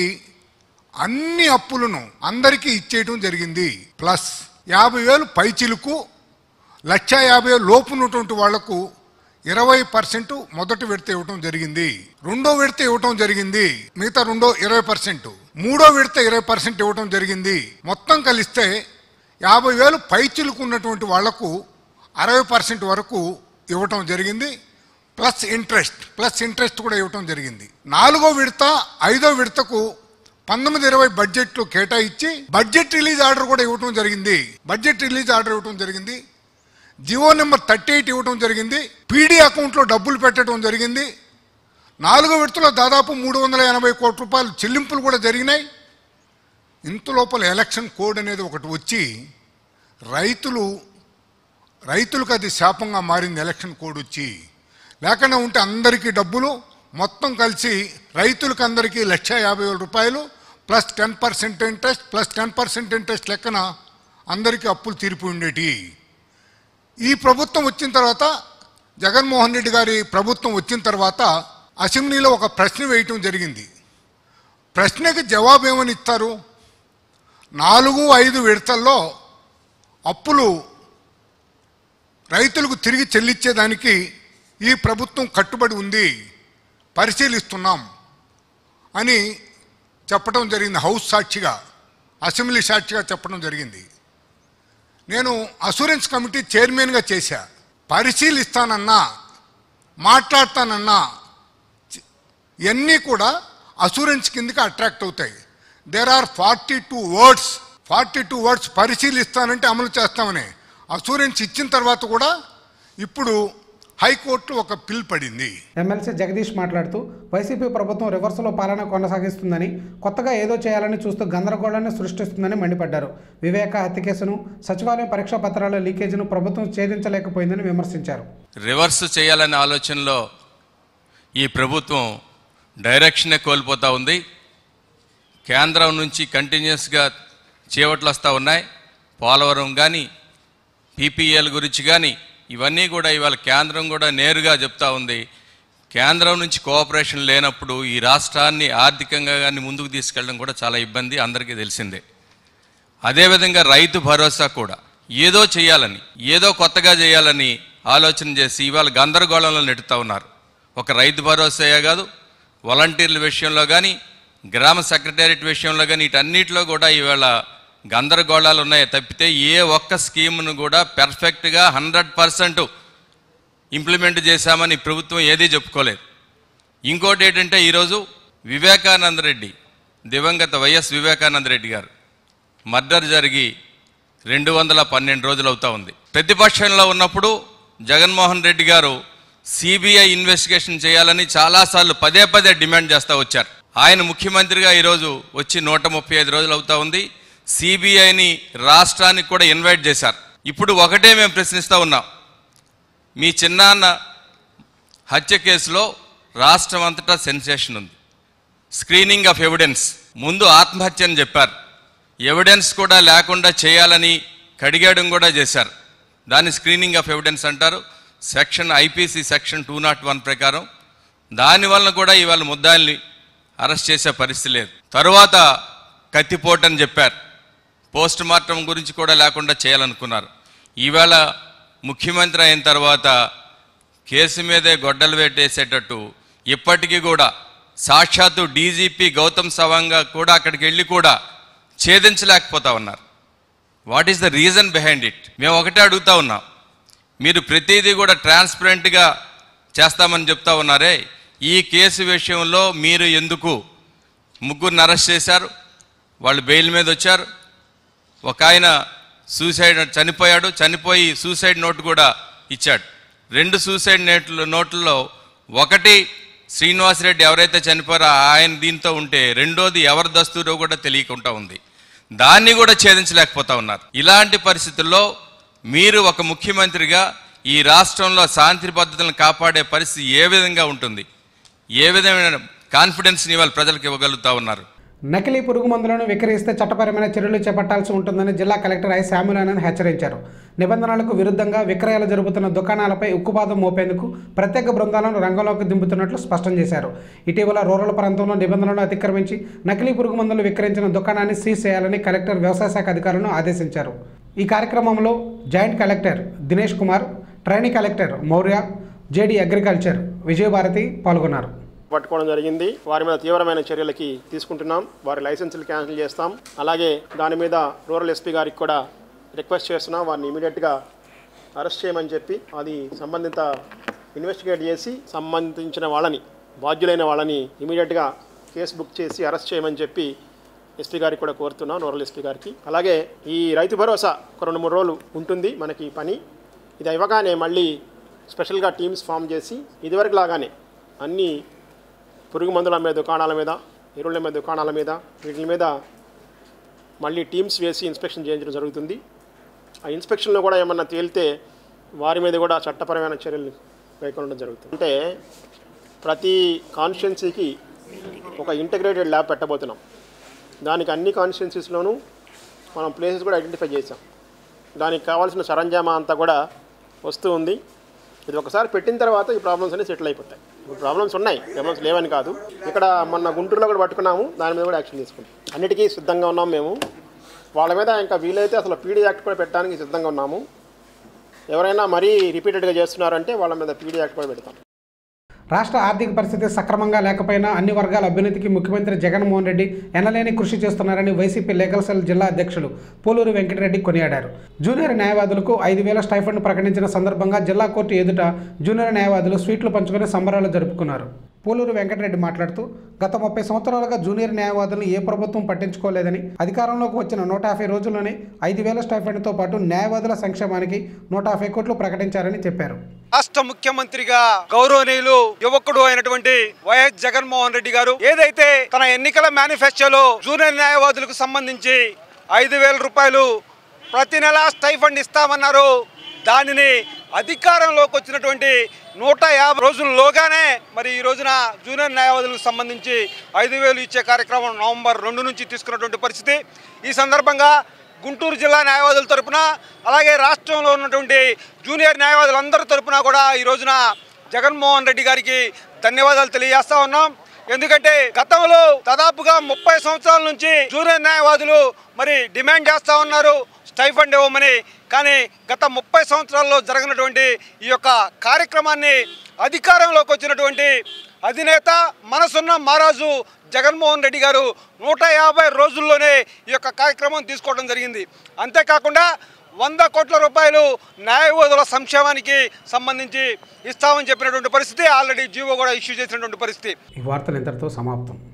అన్ని అప్పులను అందరికీ ఇచ్చేయడం జరిగింది ప్లస్ యాభై వేలు పైచిలుకు లక్ష యాభై వేలు లోపు ఉన్నటువంటి వాళ్లకు ఇరవై పర్సెంట్ మొదటి విడత ఇవ్వటం జరిగింది రెండో విడత ఇవ్వటం జరిగింది మిగతా రెండో ఇరవై పర్సెంట్ మూడో విడత ఇరవై పర్సెంట్ ఇవ్వటం జరిగింది మొత్తం కలిస్తే యాభై వేలు పైచిలుకు ఉన్నటువంటి వాళ్లకు అరవై పర్సెంట్ వరకు ఇవ్వటం జరిగింది ప్లస్ ఇంట్రెస్ట్ ప్లస్ ఇంట్రెస్ట్ కూడా ఇవ్వటం జరిగింది నాలుగో విడత ఐదో విడతకు పంతొమ్మిది ఇరవై బడ్జెట్లో కేటాయించి బడ్జెట్ రిలీజ్ ఆర్డర్ కూడా ఇవ్వటం జరిగింది బడ్జెట్ రిలీజ్ ఆర్డర్ ఇవ్వటం జరిగింది జివో నెంబర్ థర్టీ ఎయిట్ ఇవ్వటం జరిగింది పీడీ అకౌంట్లో డబ్బులు పెట్టడం జరిగింది నాలుగో విడతలో దాదాపు మూడు వందల ఎనభై కోట్ల రూపాయలు చెల్లింపులు కూడా జరిగినాయి ఇంత లోపల ఎలక్షన్ కోడ్ అనేది ఒకటి వచ్చి రైతులు రైతులకు అది శాపంగా మారింది ఎలక్షన్ కోడ్ వచ్చి లేకుండా ఉంటే అందరికీ డబ్బులు మొత్తం కలిసి రైతులకు అందరికీ లక్ష యాభై వేల రూపాయలు plus ten percent interest plus ten percent interest లెక్కన అందరికీ అప్పులు తీరిపోయి ఉండేటి ఈ ప్రభుత్వం వచ్చిన తర్వాత జగన్మోహన్ రెడ్డి గారి ప్రభుత్వం వచ్చిన తర్వాత అసెంబ్లీలో ఒక ప్రశ్న వేయటం జరిగింది ప్రశ్నకి జవాబు ఏమని ఇస్తారు నాలుగు ఐదు విడతల్లో అప్పులు రైతులకు తిరిగి చెల్లించేదానికి ఈ ప్రభుత్వం కట్టుబడి ఉంది పరిశీలిస్తున్నాం అని చెప్పడం జరిగింది హౌస్ సాక్షిగా అసెంబ్లీ సాక్షిగా చెప్పడం జరిగింది నేను అసూరెన్స్ కమిటీ చైర్మన్గా చేశా పరిశీలిస్తానన్నా మాట్లాడతానన్నా చ- ఇవన్నీ కూడా అసూరెన్స్ కిందకి అట్రాక్ట్ అవుతాయి there are forty two words forty two words పరిశీలిస్తానంటే అమలు చేస్తామని అసూరెన్స్ ఇచ్చిన తర్వాత కూడా ఇప్పుడు హైకోర్టు ఒక పిల్ పడింది ఎమ్మెల్సీ జగదీష్ మాట్లాడుతూ వైసీపీ ప్రభుత్వం రివర్స్లో పాలన కొనసాగిస్తుందని కొత్తగా ఏదో చేయాలని చూస్తూ గందరగోళాన్ని సృష్టిస్తుందని మండిపడ్డారు వివేక హత్య కేసును సచివాలయం పరీక్షా పత్రాల లీకేజీను ప్రభుత్వం ఛేదించలేకపోయిందని విమర్శించారు రివర్స్ చేయాలనే ఆలోచనలో ఈ ప్రభుత్వం డైరెక్షనే కోల్పోతూ ఉంది కేంద్రం నుంచి కంటిన్యూస్గా చేవట్లు వస్తూ ఉన్నాయి పోలవరం కానీ పీపీఎల్ గురించి కానీ ఇవన్నీ కూడా ఇవాళ కేంద్రం కూడా నేరుగా చెప్తా ఉంది కేంద్రం నుంచి కోఆపరేషన్ లేనప్పుడు ఈ రాష్ట్రాన్ని ఆర్థికంగా కానీ ముందుకు తీసుకెళ్ళడం కూడా చాలా ఇబ్బంది అందరికీ తెలిసిందే అదేవిధంగా రైతు భరోసా కూడా ఏదో చేయాలని ఏదో కొత్తగా చేయాలని ఆలోచన చేసి ఇవాళ గందరగోళంలో నెట్టుతూ ఉన్నారు ఒక రైతు భరోసాయే కాదు వాలంటీర్ల విషయంలో కానీ గ్రామ సెక్రటేరియట్ విషయంలో కానీ వీటన్నిటిలో కూడా ఇవాళ గందరగోళాలు ఉన్నాయి తప్పితే ఏ ఒక్క స్కీమ్ను కూడా పెర్ఫెక్ట్గా హండ్రెడ్ పర్సెంట్ ఇంప్లిమెంట్ చేశామని ప్రభుత్వం ఏదీ చెప్పుకోలేదు ఇంకోటి ఏంటంటే ఈరోజు వివేకానంద రెడ్డి దివంగత వైఎస్ వివేకానంద రెడ్డి గారు మర్డర్ జరిగి రెండు వందల పన్నెండు రోజులు అవుతా ఉంది ప్రతిపక్షంలో ఉన్నప్పుడు జగన్మోహన్ రెడ్డి గారు సిబిఐ ఇన్వెస్టిగేషన్ చేయాలని చాలాసార్లు పదే పదే డిమాండ్ చేస్తూ వచ్చారు ఆయన ముఖ్యమంత్రిగా ఈరోజు వచ్చి నూట ముప్పై ఐదు రోజులు అవుతా ఉంది సిబిఐని రాష్ట్రానికి కూడా ఇన్వైట్ చేశారు ఇప్పుడు ఒకటే మేము ప్రశ్నిస్తూ ఉన్నాం మీ చిన్నాన్న హత్య కేసులో రాష్ట్రం అంతటా సెన్సేషన్ ఉంది స్క్రీనింగ్ ఆఫ్ ఎవిడెన్స్ ముందు ఆత్మహత్య అని చెప్పారు ఎవిడెన్స్ కూడా లేకుండా చేయాలని కడిగేయడం కూడా చేశారు దాన్ని స్క్రీనింగ్ ఆఫ్ ఎవిడెన్స్ అంటారు section IPC section two not one ప్రకారం దానివల్ల కూడా ఇవాళ ముద్దాయిల్ని అరెస్ట్ చేసే పరిస్థితి లేదు తరువాత కత్తిపోటు అని చెప్పారు పోస్ట్ మార్టం గురించి కూడా లేకుండా చేయాలనుకున్నారు ఈవేళ ముఖ్యమంత్రి అయిన తర్వాత కేసు మీదే గొడ్డలు పెట్టేసేటట్టు ఇప్పటికీ కూడా సాక్షాత్తు డీజీపీ గౌతమ్ సవాంగ్ కూడా అక్కడికి వెళ్ళి కూడా ఛేదించలేకపోతా ఉన్నారు what is the reason behind it మేము ఒకటే అడుగుతా ఉన్నాం మీరు ప్రతిదీ కూడా ట్రాన్స్పరెంట్గా చేస్తామని చెప్తా ఉన్నారే ఈ కేసు విషయంలో మీరు ఎందుకు ముగ్గురిని అరెస్ట్ చేశారు వాళ్ళు బెయిల్ మీద వచ్చారు ఒక ఆయన సూసైడ్ చనిపోయాడు చనిపోయి సూసైడ్ నోట్ కూడా ఇచ్చాడు రెండు సూసైడ్ నోట్లు నోట్లలో ఒకటి శ్రీనివాసరెడ్డి ఎవరైతే చనిపోయారో ఆయన దీంతో ఉంటే రెండోది ఎవరి దస్తూరో కూడా తెలియకుండా ఉంది దాన్ని కూడా ఛేదించలేకపోతా ఉన్నారు ఇలాంటి పరిస్థితుల్లో మీరు ఒక ముఖ్యమంత్రిగా ఈ రాష్ట్రంలో శాంతి భద్రతలను కాపాడే పరిస్థితి ఏ విధంగా ఉంటుంది ఏ విధమైన కాన్ఫిడెన్స్ని ఇవాళ ప్రజలకు ఇవ్వగలుగుతా ఉన్నారు నకిలీ పురుగు మందులను విక్రయిస్తే చట్టపరమైన చర్యలు చేపట్టాల్సి ఉంటుందని జిల్లా కలెక్టర్ ఐ శామ్యులానన్ హెచ్చరించారు నిబంధనలకు విరుద్ధంగా విక్రయాలు జరుగుతున్న దుకాణాలపై ఉక్కుపాదం మోపేందుకు ప్రత్యేక బృందాలను రంగంలోకి దింపుతున్నట్లు స్పష్టం చేశారు ఇటీవల రూరల్ ప్రాంతంలో నిబంధనలను అతిక్రమించి నకిలీ పురుగు మందులు విక్రయించిన దుకాణాన్ని సీజ్ చేయాలని కలెక్టర్ వ్యవసాయ శాఖ అధికారులను ఆదేశించారు ఈ కార్యక్రమంలో joint collector Dinesh Kumar training collector Maurya JD agriculture Vijayabharathi పాల్గొన్నారు పట్టుకోవడం జరిగింది వారి మీద తీవ్రమైన చర్యలకి తీసుకుంటున్నాం వారి లైసెన్సులు క్యాన్సిల్ చేస్తాం అలాగే దాని మీద రూరల్ ఎస్పీ గారికి కూడా రిక్వెస్ట్ చేస్తున్నాం వారిని ఇమీడియట్గా అరెస్ట్ చేయమని చెప్పి అది సంబంధిత ఇన్వెస్టిగేట్ చేసి సంబంధించిన వాళ్ళని బాధ్యులైన వాళ్ళని ఇమీడియట్గా కేసు బుక్ చేసి అరెస్ట్ చేయమని చెప్పి ఎస్పీ గారికి కూడా కోరుతున్నాం నోరల్ ఎస్పీ గారికి అలాగే ఈ రైతు భరోసా ఒక రెండు మూడు రోజులు ఉంటుంది మనకి ఈ పని ఇది ఇవ్వగానే మళ్ళీ స్పెషల్గా టీమ్స్ ఫామ్ చేసి ఇదివరకు లాగానే అన్ని పురుగు మందుల మీద దుకాణాల మీద ఎరువుల మీద దుకాణాల మీద వీటి మీద మళ్ళీ టీమ్స్ వేసి ఇన్స్పెక్షన్ చేయించడం జరుగుతుంది ఆ ఇన్స్పెక్షన్లో కూడా ఏమన్నా తేలితే వారి మీద కూడా చట్టపరమైన చర్యలు కైకొనడం జరుగుతుంది అంటే ప్రతి కాన్స్టిట్యున్సీకి ఒక ఇంటగ్రేటెడ్ ల్యాబ్ పెట్టబోతున్నాం దానికి అన్ని కాన్స్టిట్యున్సీస్లోనూ మనం ప్లేసెస్ కూడా ఐడెంటిఫై చేసాం దానికి కావాల్సిన సరంజామా అంతా కూడా వస్తూ ఉంది ఇది ఒకసారి పెట్టిన తర్వాత ఈ ప్రాబ్లమ్స్ అన్ని సెటిల్ అయిపోతాయి ఇప్పుడు ప్రాబ్లమ్స్ ఉన్నాయి ప్రాబ్లమ్స్ లేవని కాదు ఇక్కడ మొన్న గుంటూరులో కూడా పట్టుకున్నాము దాని మీద కూడా యాక్షన్ తీసుకుంటాం అన్నిటికీ సిద్ధంగా ఉన్నాం మేము వాళ్ళ మీద ఇంకా వీలైతే అసలు పీడీ యాక్ట్ కూడా పెట్టడానికి సిద్ధంగా ఉన్నాము ఎవరైనా మరీ రిపీటెడ్గా చేస్తున్నారంటే వాళ్ళ మీద పీడీ యాక్ట్ కూడా పెడతాం రాష్ట్ర ఆర్థిక పరిస్థితి సక్రమంగా లేకపోయినా అన్ని వర్గాల అభ్యున్నతికి ముఖ్యమంత్రి జగన్మోహన్ రెడ్డి ఎనలేని కృషి చేస్తున్నారని వైసీపీ లీగల్ సెల్ జిల్లా అధ్యక్షులు పోలూరు వెంకటరెడ్డి కొనియాడారు జూనియర్ న్యాయవాదులకు ఐదు వేల స్టైఫండ్ ప్రకటించిన సందర్భంగా జిల్లా కోర్టు ఎదుట జూనియర్ న్యాయవాదులు స్వీట్లు పంచుకొని సంబరాలు జరుపుకున్నారు పోలూరు వెంకటరెడ్డి మాట్లాడుతూ గత ముప్పై సంవత్సరాలుగా జూనియర్ న్యాయవాదులను ఏ ప్రభుత్వం పట్టించుకోలేదని అధికారంలోకి వచ్చిన నూట యాభై రోజుల్లోనే ఐదు వేల స్టైఫండ్తో పాటు న్యాయవాదుల సంక్షేమానికి నూట యాభై కోట్లు ప్రకటించారని చెప్పారు రాష్ట్ర ముఖ్యమంత్రిగా గౌరవనీయులు యువకుడు అయినటువంటి వైఎస్ జగన్మోహన్ రెడ్డి గారు ఏదైతే తన ఎన్నికల మేనిఫెస్టోలో జూనియర్ న్యాయవాదులకు సంబంధించి ఐదు వేల రూపాయలు ప్రతి నెల స్టైఫండ్ ఇస్తామన్నారు దానిని అధికారంలోకి వచ్చినటువంటి నూట యాభై రోజుల్లోగానే మరి ఈ రోజున జూనియర్ న్యాయవాదులకు సంబంధించి ఐదు వేలు ఇచ్చే కార్యక్రమం నవంబర్ రెండు నుంచి తీసుకున్నటువంటి పరిస్థితి ఈ సందర్భంగా గుంటూరు జిల్లా న్యాయవాదుల తరపున అలాగే రాష్ట్రంలో ఉన్నటువంటి జూనియర్ న్యాయవాదులందరి తరపున కూడా ఈ రోజున జగన్మోహన్ రెడ్డి గారికి ధన్యవాదాలు తెలియజేస్తా ఉన్నాం ఎందుకంటే గతంలో దాదాపుగా ముప్పై సంవత్సరాల నుంచి జూనియర్ న్యాయవాదులు మరి డిమాండ్ చేస్తూ ఉన్నారు స్టైఫండ్ ఇవ్వమని కానీ గత ముప్పై సంవత్సరాల్లో జరిగినటువంటి ఈ యొక్క కార్యక్రమాన్ని అధికారంలోకి వచ్చినటువంటి అధినేత మనసున్న మహారాజు జగన్మోహన్ రెడ్డి గారు నూట యాభై రోజుల్లోనే ఈ యొక్క కార్యక్రమం తీసుకోవడం జరిగింది అంతేకాకుండా వంద కోట్ల రూపాయలు న్యాయవాదుల సంక్షేమానికి సంబంధించి ఇస్తామని చెప్పినటువంటి పరిస్థితి ఆల్రెడీ జీవో కూడా ఇష్యూ చేసినటువంటి పరిస్థితి ఈ వార్తలు ఇంతటితో సమాప్తం